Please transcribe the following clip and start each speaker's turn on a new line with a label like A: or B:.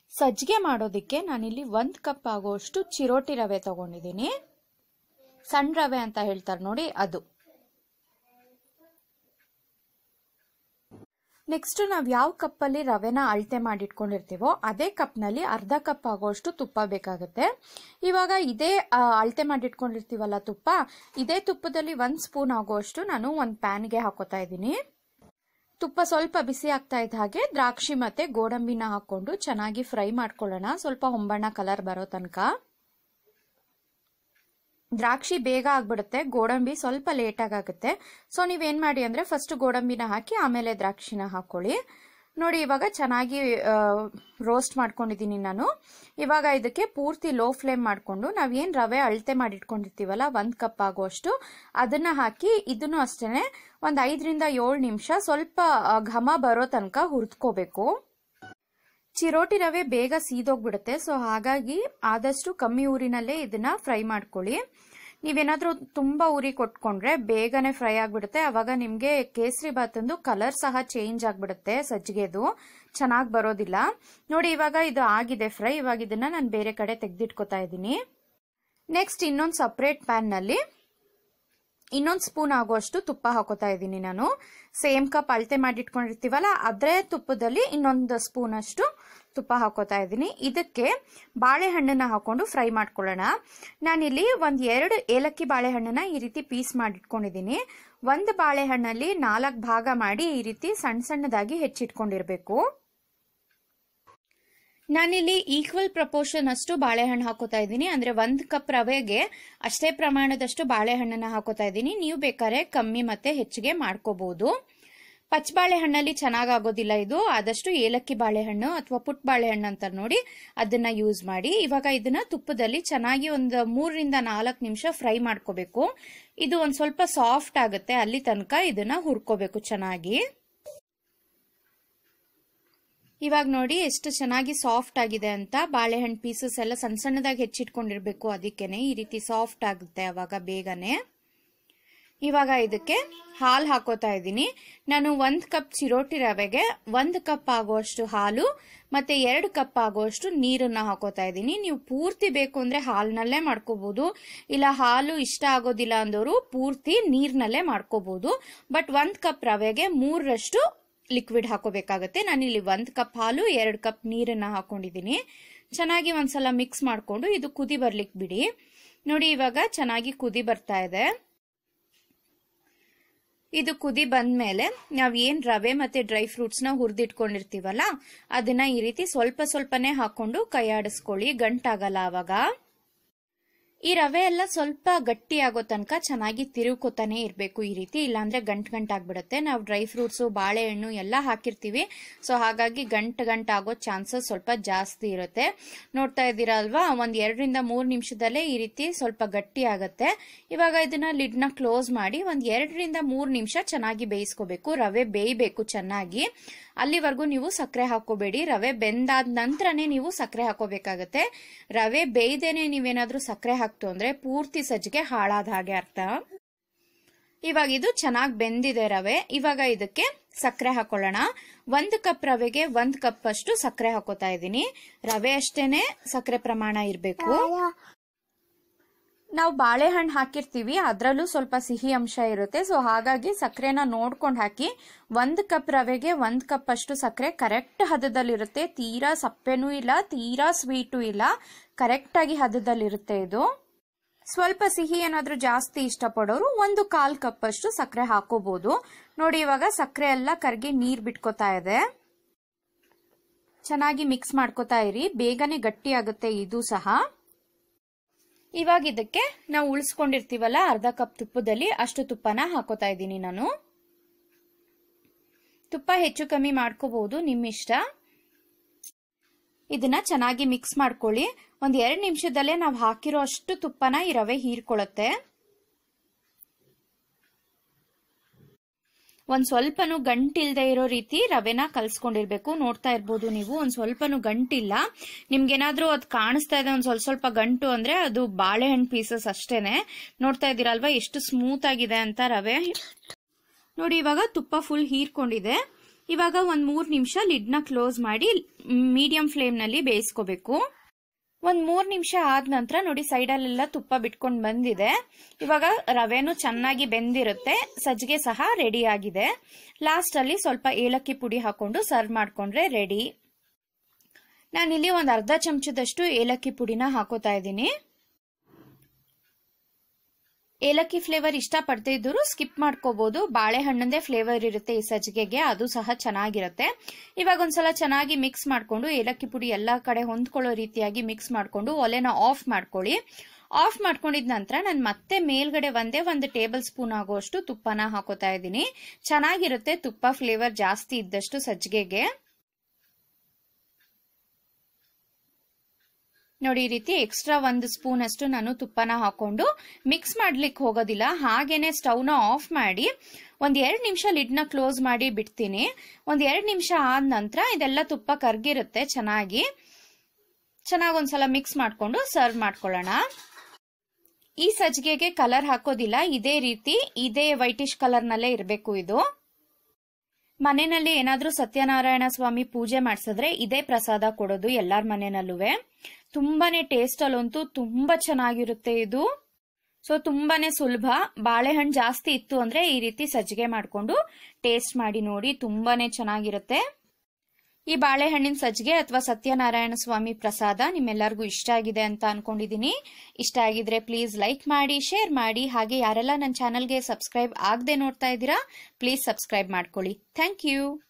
A: ಸಜ್ಜಿಗೆ ಮಾಡೋದಕ್ಕೆ ನಾನಿಲ್ಲಿ ಒಂದು ಕಪ್ ಆಗುವಷ್ಟು ಚಿರೋಟಿ ರವೆ ತಗೊಂಡಿದ್ದೀನಿ ಸಣ್ಣ ರವೆ ಅಂತ ಹೇಳ್ತಾರೆ ನೋಡಿ ಅದು ನೆಕ್ಸ್ಟ್ ನಾವು ಯಾವ ಕಪ್ಪಲ್ಲಿ ರವೆನ ಅಳತೆ ಮಾಡಿಟ್ಕೊಂಡಿರ್ತೀವೋ ಅದೇ ಕಪ್ನಲ್ಲಿ ಅರ್ಧ ಕಪ್ ಆಗೋಷ್ಟು ತುಪ್ಪ ಬೇಕಾಗುತ್ತೆ ಇವಾಗ ಇದೇ ಆ, ಅಳತೆ ಮಾಡಿಟ್ಕೊಂಡಿರ್ತೀವಲ್ಲ ತುಪ್ಪ ಇದೇ ತುಪ್ಪದಲ್ಲಿ ಒಂದು ಸ್ಪೂನ್ ಆಗೋಷ್ಟು ನಾನು ಒಂದು ಪ್ಯಾನ್ಗೆ ಹಾಕೋತಾ ಇದ್ದೀನಿ ತುಪ್ಪ ಸ್ವಲ್ಪ ಬಿಸಿ ಆಗ್ತಾ ಇದ್ದ ಹಾಗೆ ದ್ರಾಕ್ಷಿ ಮತ್ತೆ ಗೋಡಂಬಿನ ಹಾಕೊಂಡು ಚೆನ್ನಾಗಿ ಫ್ರೈ ಮಾಡ್ಕೊಳ್ಳೋಣ ಸ್ವಲ್ಪ ಹೊಂಬಣ್ಣ ಕಲರ್ ಬರೋ ತನಕ ದ್ರಾಕ್ಷಿ ಬೇಗ ಆಗ್ಬಿಡುತ್ತೆ ಗೋಡಂಬಿ ಸ್ವಲ್ಪ ಲೇಟಾಗಿ ಆಗುತ್ತೆ ಸೊ ನೀವೇನು ಮಾಡಿ ಅಂದರೆ ಫಸ್ಟ್ ಗೋಡಂಬಿನ ಹಾಕಿ ಆಮೇಲೆ ದ್ರಾಕ್ಷಿನ ಹಾಕ್ಕೊಳ್ಳಿ ನೋಡಿ ಇವಾಗ ಚೆನ್ನಾಗಿ ರೋಸ್ಟ್ ಮಾಡ್ಕೊಂಡಿದ್ದೀನಿ ನಾನು ಇವಾಗ ಇದಕ್ಕೆ ಪೂರ್ತಿ ಲೋ ಫ್ಲೇಮ್ ಮಾಡಿಕೊಂಡು ನಾವೇನು ರವೆ ಅಳತೆ ಮಾಡಿಟ್ಕೊಂಡಿರ್ತೀವಲ್ಲ ಒಂದು ಕಪ್ ಆಗುವಷ್ಟು ಅದನ್ನು ಹಾಕಿ ಇದನ್ನು ಅಷ್ಟೇ ಒಂದು ಐದರಿಂದ ಏಳು ನಿಮಿಷ ಸ್ವಲ್ಪ ಆ, ಘಮ ಬರೋ ತನಕ ಹುರಿದ್ಕೋಬೇಕು ಚಿರೋಟಿ ರವೆ ಬೇಗ ಸೀದೋಗ್ಬಿಡುತ್ತೆ ಸೊ ಹಾಗಾಗಿ ಆದಷ್ಟು ಕಮ್ಮಿ ಊರಿನಲ್ಲೇ ಇದನ್ನ ಫ್ರೈ ಮಾಡ್ಕೊಳ್ಳಿ ನೀವೇನಾದ್ರೂ ತುಂಬಾ ಉರಿ ಕೊಟ್ಕೊಂಡ್ರೆ ಬೇಗನೆ ಫ್ರೈ ಆಗ್ಬಿಡುತ್ತೆ ಅವಾಗ ನಿಮ್ಗೆ ಕೇಸರಿ ಬಾತಂದು ಕಲರ್ ಸಹ ಚೇಂಜ್ ಆಗ್ಬಿಡುತ್ತೆ ಸಜ್ಜಿಗೆದು ಚೆನ್ನಾಗಿ ಬರೋದಿಲ್ಲ ನೋಡಿ ಇವಾಗ ಇದು ಆಗಿದೆ ಫ್ರೈ ಇವಾಗ ಇದನ್ನ ನಾನು ಬೇರೆ ಕಡೆ ತೆಗೆದಿಟ್ಕೋತಾ ಇದ್ದೀನಿ ನೆಕ್ಸ್ಟ್ ಇನ್ನೊಂದು ಸಪ್ರೇಟ್ ಪ್ಯಾನ್ ನಲ್ಲಿ ಇನ್ನೊಂದು ಸ್ಪೂನ್ ಆಗುವಷ್ಟು ತುಪ್ಪ ಹಾಕೋತಾ ಇದ್ದೀನಿ ನಾನು ಸೇಮ್ ಕಪ್ ಅಳತೆ ಮಾಡಿಟ್ಕೊಂಡಿರ್ತೀವಲ್ಲ ಅದೇ ತುಪ್ಪದಲ್ಲಿ ಇನ್ನೊಂದು ಸ್ಪೂನ್ ಅಷ್ಟು ತುಪ್ಪ ಹಾಕೋತಾ ಇದ್ದೀನಿ ಇದಕ್ಕೆ ಬಾಳೆಹಣ್ಣನ್ನ ಹಾಕೊಂಡು ಫ್ರೈ ಮಾಡ್ಕೊಳ್ಳೋಣ ನಾನಿಲ್ಲಿ ಒಂದು ಎರಡು ಏಲಕ್ಕಿ ಬಾಳೆಹಣ್ಣನ್ನ ಈ ರೀತಿ ಪೀಸ್ ಮಾಡಿಟ್ಕೊಂಡಿದ್ದೀನಿ ಒಂದು ಬಾಳೆಹಣ್ಣಲ್ಲಿ ನಾಲ್ಕು ಭಾಗ ಮಾಡಿ ಈ ರೀತಿ ಸಣ್ಣ ಸಣ್ಣದಾಗಿ ಹೆಚ್ಚಿಟ್ಕೊಂಡಿರ್ಬೇಕು ನಾನಿಲ್ಲಿ ಈಕ್ವಲ್ ಪ್ರಪೋರ್ಷನ್ ಅಷ್ಟು ಬಾಳೆಹಣ್ಣು ಹಾಕೋತಾ ಇದ್ದೀನಿ ಅಂದ್ರೆ ಒಂದ್ ಕಪ್ ರವೆಗೆ ಅಷ್ಟೇ ಪ್ರಮಾಣದಷ್ಟು ಬಾಳೆಹಣ್ಣನ್ನ ಹಾಕೋತಾ ಇದ್ದೀನಿ ನೀವು ಬೇಕಾದ್ರೆ ಕಮ್ಮಿ ಮತ್ತೆ ಹೆಚ್ಚಿಗೆ ಮಾಡ್ಕೋಬಹುದು ಪಚ್ಚ ಬಾಳೆಹಣ್ಣಲ್ಲಿ ಚೆನ್ನಾಗ್ ಆಗೋದಿಲ್ಲ ಇದು ಆದಷ್ಟು ಏಲಕ್ಕಿ ಬಾಳೆಹಣ್ಣು ಅಥವಾ ಪುಟ್ ಬಾಳೆಹಣ್ಣು ಅಂತ ನೋಡಿ ಅದನ್ನ ಯೂಸ್ ಮಾಡಿ ಇವಾಗ ಇದನ್ನ ತುಪ್ಪದಲ್ಲಿ ಚೆನ್ನಾಗಿ ಒಂದು ಮೂರರಿಂದ ನಾಲ್ಕು ನಿಮಿಷ ಫ್ರೈ ಮಾಡ್ಕೋಬೇಕು ಇದು ಒಂದ್ ಸ್ವಲ್ಪ ಸಾಫ್ಟ್ ಆಗುತ್ತೆ ಅಲ್ಲಿ ತನಕ ಇದನ್ನ ಹುರ್ಕೋಬೇಕು ಚೆನ್ನಾಗಿ ಇವಾಗ ನೋಡಿ ಎಷ್ಟು ಚೆನ್ನಾಗಿ ಸಾಫ್ಟ್ ಆಗಿದೆ ಅಂತ ಬಾಳೆಹಣ್ಣು ಪೀಸಸ್ ಎಲ್ಲ ಸಣ್ಣ ಸಣ್ಣದಾಗಿ ಹೆಚ್ಚಿಟ್ಕೊಂಡಿರ್ಬೇಕು ಅದಕ್ಕೇನೆ ಈ ರೀತಿ ಸಾಫ್ಟ್ ಆಗುತ್ತೆ ಅವಾಗ ಬೇಗನೆ ಇವಾಗ ಇದಕ್ಕೆ ಹಾಲು ಹಾಕೋತಾ ಇದ್ದೀನಿ ನಾನು ಒಂದು ಕಪ್ ಚಿರೋಟಿ ರವೆಗೆ ಒಂದು ಕಪ್ ಆಗುವಷ್ಟು ಹಾಲು ಮತ್ತೆ ಎರಡು ಕಪ್ ಆಗುವಷ್ಟು ನೀರನ್ನ ಹಾಕೋತಾ ಇದ್ದೀನಿ ನೀವು ಪೂರ್ತಿ ಬೇಕು ಅಂದ್ರೆ ಹಾಲಿನಲ್ಲೇ ಮಾಡ್ಕೋಬಹುದು ಇಲ್ಲ ಹಾಲು ಇಷ್ಟ ಆಗೋದಿಲ್ಲ ಅಂದವರು ಪೂರ್ತಿ ನೀರ್ನಲ್ಲೇ ಮಾಡ್ಕೋಬಹುದು ಬಟ್ ಒಂದ್ ಕಪ್ ರವೆಗೆ ಮೂರರಷ್ಟು ಲಿಕ್ವಿಡ್ ಹಾಕೋಬೇಕಾಗತ್ತೆ ನಾನಿಲ್ಲಿ ಒಂದು ಕಪ್ ಹಾಲು ಎರಡು ಕಪ್ ನೀರನ್ನ ಹಾಕೊಂಡಿದ್ದೀನಿ ಚೆನ್ನಾಗಿ ಒಂದ್ಸಲ ಮಿಕ್ಸ್ ಮಾಡ್ಕೊಂಡು ಇದು ಕುದಿ ಬರ್ಲಿಕ್ಕೆ ಬಿಡಿ ನೋಡಿ ಇವಾಗ ಚೆನ್ನಾಗಿ ಕುದಿ ಬರ್ತಾ ಇದೆ ಇದು ಕುದಿ ಬಂದ್ಮೇಲೆ ನಾವ್ ಏನ್ ರವೆ ಮತ್ತೆ ಡ್ರೈ ಫ್ರೂಟ್ಸ್ ನ ಹುರಿದಿಟ್ಕೊಂಡಿರ್ತೀವಲ್ಲ ಅದನ್ನ ಈ ರೀತಿ ಸ್ವಲ್ಪ ಸ್ವಲ್ಪನೇ ಹಾಕೊಂಡು ಕೈಯಾಡಿಸ್ಕೊಳ್ಳಿ ಗಂಟಾಗಲ್ಲ ಅವಾಗ ಈ ರವೆ ಎಲ್ಲ ಸ್ವಲ್ಪ ಗಟ್ಟಿ ಆಗೋ ತನಕ ಚೆನ್ನಾಗಿ ತಿರುವ್ಕೋತಾನೆ ಇರಬೇಕು ಈ ರೀತಿ ಇಲ್ಲಾಂದ್ರೆ ಗಂಟ್ ಗಂಟ್ ಆಗ್ಬಿಡುತ್ತೆ ನಾವು ಡ್ರೈ ಫ್ರೂಟ್ಸು ಬಾಳೆಹಣ್ಣು ಎಲ್ಲ ಹಾಕಿರ್ತೀವಿ ಸೊ ಹಾಗಾಗಿ ಗಂಟ್ ಗಂಟ್ ಆಗೋ ಚಾನ್ಸಸ್ ಸ್ವಲ್ಪ ಜಾಸ್ತಿ ಇರುತ್ತೆ ನೋಡ್ತಾ ಇದ್ದೀರಾ ಅಲ್ವಾ ಒಂದ್ ಎರಡರಿಂದ ಮೂರ್ ನಿಮಿಷದಲ್ಲೇ ಈ ರೀತಿ ಸ್ವಲ್ಪ ಗಟ್ಟಿ ಆಗತ್ತೆ ಇವಾಗ ಇದನ್ನ ಲಿಡ್ನ ಕ್ಲೋಸ್ ಮಾಡಿ ಒಂದ್ ಎರಡರಿಂದ ಮೂರ್ ನಿಮಿಷ ಚೆನ್ನಾಗಿ ಬೇಯಿಸ್ಕೋಬೇಕು ರವೆ ಬೇಯಬೇಕು ಚೆನ್ನಾಗಿ ಅಲ್ಲಿವರೆಗೂ ನೀವು ಸಕ್ಕರೆ ಹಾಕೋಬೇಡಿ ರವೆ ಬೆಂದಾದ ನಂತರನೇ ನೀವು ಸಕ್ಕರೆ ಹಾಕೋಬೇಕಾಗತ್ತೆ ರವೆ ಬೇಯ್ದೇನೆ ನೀವೇನಾದ್ರೂ ಸಕ್ಕರೆ ಹಾಕ್ತು ಅಂದ್ರೆ ಪೂರ್ತಿ ಸಜ್ಜಿಗೆ ಹಾಳಾದ ಹಾಗೆ ಅರ್ಥ ಇವಾಗ ಇದು ಚೆನ್ನಾಗಿ ಬೆಂದಿದೆ ರವೆ ಇವಾಗ ಇದಕ್ಕೆ ಸಕ್ಕರೆ ಹಾಕೊಳ್ಳೋಣ ಒಂದು ಕಪ್ ರವೆಗೆ ಒಂದ್ ಕಪ್ ಅಷ್ಟು ಸಕ್ಕರೆ ಹಾಕೋತಾ ಇದ್ದೀನಿ ರವೆ ಅಷ್ಟೇನೆ ಸಕ್ಕರೆ ಪ್ರಮಾಣ ಇರಬೇಕು ನಾವು ಬಾಳೆಹಣ್ಣು ಹಾಕಿರ್ತೀವಿ ಅದರಲ್ಲೂ ಸ್ವಲ್ಪ ಸಿಹಿ ಅಂಶ ಇರುತ್ತೆ ಸೊ ಹಾಗಾಗಿ ಸಕ್ಕರೆನ ನೋಡ್ಕೊಂಡು ಹಾಕಿ ಒಂದು ಕಪ್ ರವೆಗೆ ಒಂದು ಕಪ್ ಅಷ್ಟು ಸಕ್ಕರೆ ಕರೆಕ್ಟ್ ಹದದಲ್ಲಿರುತ್ತೆ ತೀರಾ ಸಪ್ಪೆನೂ ಇಲ್ಲ ತೀರಾ ಸ್ವೀಟು ಇಲ್ಲ ಕರೆಕ್ಟಾಗಿ ಹದದಲ್ಲಿರುತ್ತೆ ಇದು ಸ್ವಲ್ಪ ಸಿಹಿ ಏನಾದರೂ ಜಾಸ್ತಿ ಇಷ್ಟಪಡೋರು ಒಂದು ಕಾಲ್ ಕಪ್ ಅಷ್ಟು ಸಕ್ಕರೆ ಹಾಕೋಬಹುದು ನೋಡಿ ಇವಾಗ ಸಕ್ಕರೆ ಎಲ್ಲ ಕರಗಿ ನೀರ್ ಬಿಟ್ಕೋತಾ ಇದೆ ಚೆನ್ನಾಗಿ ಮಿಕ್ಸ್ ಮಾಡ್ಕೋತಾ ಇರಿ ಬೇಗನೆ ಗಟ್ಟಿ ಆಗುತ್ತೆ ಇದು ಸಹ ಇವಾಗ ಇದಕ್ಕೆ ನಾವು ಉಳಿಸ್ಕೊಂಡಿರ್ತೀವಲ್ಲ ಅರ್ಧ ಕಪ್ ತುಪ್ಪದಲ್ಲಿ ಅಷ್ಟು ತುಪ್ಪನ ಹಾಕೋತಾ ಇದ್ದೀನಿ ನಾನು ತುಪ್ಪ ಹೆಚ್ಚು ಕಮ್ಮಿ ಮಾಡ್ಕೋಬಹುದು ನಿಮ್ಮ ಇಷ್ಟ ಇದನ್ನ ಚೆನ್ನಾಗಿ ಮಿಕ್ಸ್ ಮಾಡ್ಕೊಳ್ಳಿ ಒಂದ್ ಎರಡ್ ನಿಮಿಷದಲ್ಲೇ ನಾವು ಹಾಕಿರೋ ಅಷ್ಟು ತುಪ್ಪನ ಈ ರವೆ ಹೀರ್ಕೊಳ್ಳುತ್ತೆ ಒಂದ್ ಸ್ವಲ್ಪನು ಗಂಟಿಲ್ದೆ ಇರೋ ರೀತಿ ರವೆನ ಕಲ್ಸ್ಕೊಂಡಿರ್ಬೇಕು ನೋಡ್ತಾ ಇರ್ಬೋದು ನೀವು ಒಂದ್ ಸ್ವಲ್ಪನು ಗಂಟಿಲ್ಲ ನಿಮ್ಗೇನಾದ್ರೂ ಅದ್ ಕಾಣಿಸ್ತಾ ಇದೆ ಒಂದ್ ಸ್ವಲ್ಪ ಸ್ವಲ್ಪ ಗಂಟು ಅಂದ್ರೆ ಅದು ಬಾಳೆಹಣ್ಣು ಪೀಸಸ್ ಅಷ್ಟೇನೆ ನೋಡ್ತಾ ಇದ್ದೀರಲ್ವಾ ಎಷ್ಟು ಸ್ಮೂತ್ ಆಗಿದೆ ಅಂತ ರವೆ ನೋಡಿ ಇವಾಗ ತುಪ್ಪ ಫುಲ್ ಹೀರ್ಕೊಂಡಿದೆ ಇವಾಗ ಒಂದು ಮೂರು ನಿಮಿಷ ಲಿಡ್ನ ಕ್ಲೋಸ್ ಮಾಡಿ ಮೀಡಿಯಂ ಫ್ಲೇಮ್ನಲ್ಲಿ ಬೇಯಿಸ್ಕೋಬೇಕು ಒಂದ್ ಮೂರ್ ನಿಮಿಷ ಆದ ನಂತರ ನೋಡಿ ಸೈಡಲ್ಲೆಲ್ಲ ತುಪ್ಪ ಬಿಟ್ಕೊಂಡು ಬಂದಿದೆ ಇವಾಗ ರವೆನೂ ಚೆನ್ನಾಗಿ ಬೆಂದಿರುತ್ತೆ ಸಜ್ಜಿಗೆ ಸಹ ರೆಡಿ ಆಗಿದೆ ಲಾಸ್ಟ್ ಅಲ್ಲಿ ಸ್ವಲ್ಪ ಏಲಕ್ಕಿ ಪುಡಿ ಹಾಕೊಂಡು ಸರ್ವ್ ಮಾಡ್ಕೊಂಡ್ರೆ ರೆಡಿ ನಾನಿಲ್ಲಿ ಒಂದು ಅರ್ಧ ಚಮಚದಷ್ಟು ಏಲಕ್ಕಿ ಪುಡಿನ ಹಾಕೋತಾ ಇದ್ದೀನಿ ಏಲಕ್ಕಿ ಫ್ಲೇವರ್ ಇಷ್ಟಪಡದೇ ಇದ್ದರೂ ಸ್ಕಿಪ್ ಮಾಡ್ಕೋಬಹುದು ಬಾಳೆಹಣ್ಣಂದೇ ಫ್ಲೇವರ್ ಇರುತ್ತೆ ಈ ಸಜ್ಜಿಗೆಗೆ ಅದು ಸಹ ಚೆನ್ನಾಗಿರುತ್ತೆ ಇವಾಗ ಒಂದ್ಸಲ ಚೆನ್ನಾಗಿ ಮಿಕ್ಸ್ ಮಾಡ್ಕೊಂಡು ಏಲಕ್ಕಿ ಪುಡಿ ಎಲ್ಲ ಕಡೆ ಹೊಂದ್ಕೊಳ್ಳೋ ರೀತಿಯಾಗಿ ಮಿಕ್ಸ್ ಮಾಡ್ಕೊಂಡು ಒಲೆನ ಆಫ್ ಮಾಡ್ಕೊಳ್ಳಿ ಆಫ್ ಮಾಡ್ಕೊಂಡಿದ ನಂತರ ನಾನು ಮತ್ತೆ ಮೇಲ್ಗಡೆ ಒಂದೇ ಒಂದು ಟೇಬಲ್ ಸ್ಪೂನ್ ಆಗುವಷ್ಟು ತುಪ್ಪನ ಹಾಕೋತಾ ಇದ್ದೀನಿ ಚೆನ್ನಾಗಿರುತ್ತೆ ತುಪ್ಪ ಫ್ಲೇವರ್ ಜಾಸ್ತಿ ಇದ್ದಷ್ಟು ಸಜ್ಜಿಗೆಗೆ ನೋಡಿ ಈ ರೀತಿ ಎಕ್ಸ್ಟ್ರಾ ಒಂದು ಸ್ಪೂನ್ ಅಷ್ಟು ನಾನು ತುಪ್ಪನ ಹಾಕೊಂಡು ಮಿಕ್ಸ್ ಮಾಡ್ಲಿಕ್ಕೆ ಹೋಗೋದಿಲ್ಲ ಹಾಗೇನೆ ಸ್ಟವ್ನ ಆಫ್ ಮಾಡಿ ಒಂದ್ ಎರಡ್ ನಿಮಿಷ ಲಿಡ್ನ ಕ್ಲೋಸ್ ಮಾಡಿ ಬಿಡ್ತೀನಿ ಒಂದ್ ಎರಡ್ ನಿಮಿಷ ಆದ ನಂತರ ಇದೆಲ್ಲ ತುಪ್ಪ ಕರ್ಗಿರುತ್ತೆ ಚೆನ್ನಾಗಿ ಚೆನ್ನಾಗಿ ಒಂದ್ಸಲ ಮಿಕ್ಸ್ ಮಾಡ್ಕೊಂಡು ಸರ್ವ್ ಮಾಡ್ಕೊಳ್ಳೋಣ ಈ ಸಜ್ಜಿಗೆಗೆ ಕಲರ್ ಹಾಕೋದಿಲ್ಲ ಇದೇ ರೀತಿ ಇದೇ ವೈಟಿಶ್ ಕಲರ್ನಲ್ಲೇ ಇರಬೇಕು ಇದು ಮನೆಯಲ್ಲಿ ಏನಾದ್ರೂ ಸತ್ಯನಾರಾಯಣ ಸ್ವಾಮಿ ಪೂಜೆ ಮಾಡ್ಸಿದ್ರೆ ಇದೇ ಪ್ರಸಾದ ಕೊಡೋದು ಎಲ್ಲಾರ ಮನೆಯಲ್ಲೂ ತುಂಬಾನೇ ಟೇಸ್ಟ್ ಅಲ್ಲಂತೂ ತುಂಬಾ ಚೆನ್ನಾಗಿರುತ್ತೆ ಇದು ಸೊ ತುಂಬಾನೇ ಸುಲಭ ಬಾಳೆಹಣ್ಣು ಜಾಸ್ತಿ ಇತ್ತು ಅಂದ್ರೆ ಈ ರೀತಿ ಸಜ್ಜಿಗೆ ಮಾಡ್ಕೊಂಡು ಟೇಸ್ಟ್ ಮಾಡಿ ನೋಡಿ ತುಂಬಾನೇ ಚೆನ್ನಾಗಿರುತ್ತೆ ಈ ಬಾಳೆಹಣ್ಣಿನ ಸಜ್ಜಿಗೆ ಅಥವಾ ಸತ್ಯನಾರಾಯಣ ಸ್ವಾಮಿ ಪ್ರಸಾದ ನಿಮ್ಮೆಲ್ಲರಿಗೂ ಇಷ್ಟ ಆಗಿದೆ ಅಂತ ಅನ್ಕೊಂಡಿದೀನಿ ಇಷ್ಟ ಆಗಿದ್ರೆ ಪ್ಲೀಸ್ ಲೈಕ್ ಮಾಡಿ ಶೇರ್ ಮಾಡಿ ಹಾಗೆ ಯಾರೆಲ್ಲ ನನ್ನ ಚಾನಲ್ಗೆ ಸಬ್ಸ್ಕ್ರೈಬ್ ಆಗದೆ ನೋಡ್ತಾ ಇದ್ದೀರಾ ಪ್ಲೀಸ್ ಸಬ್ಸ್ಕ್ರೈಬ್ ಮಾಡ್ಕೊಳ್ಳಿ ಥ್ಯಾಂಕ್ ಯು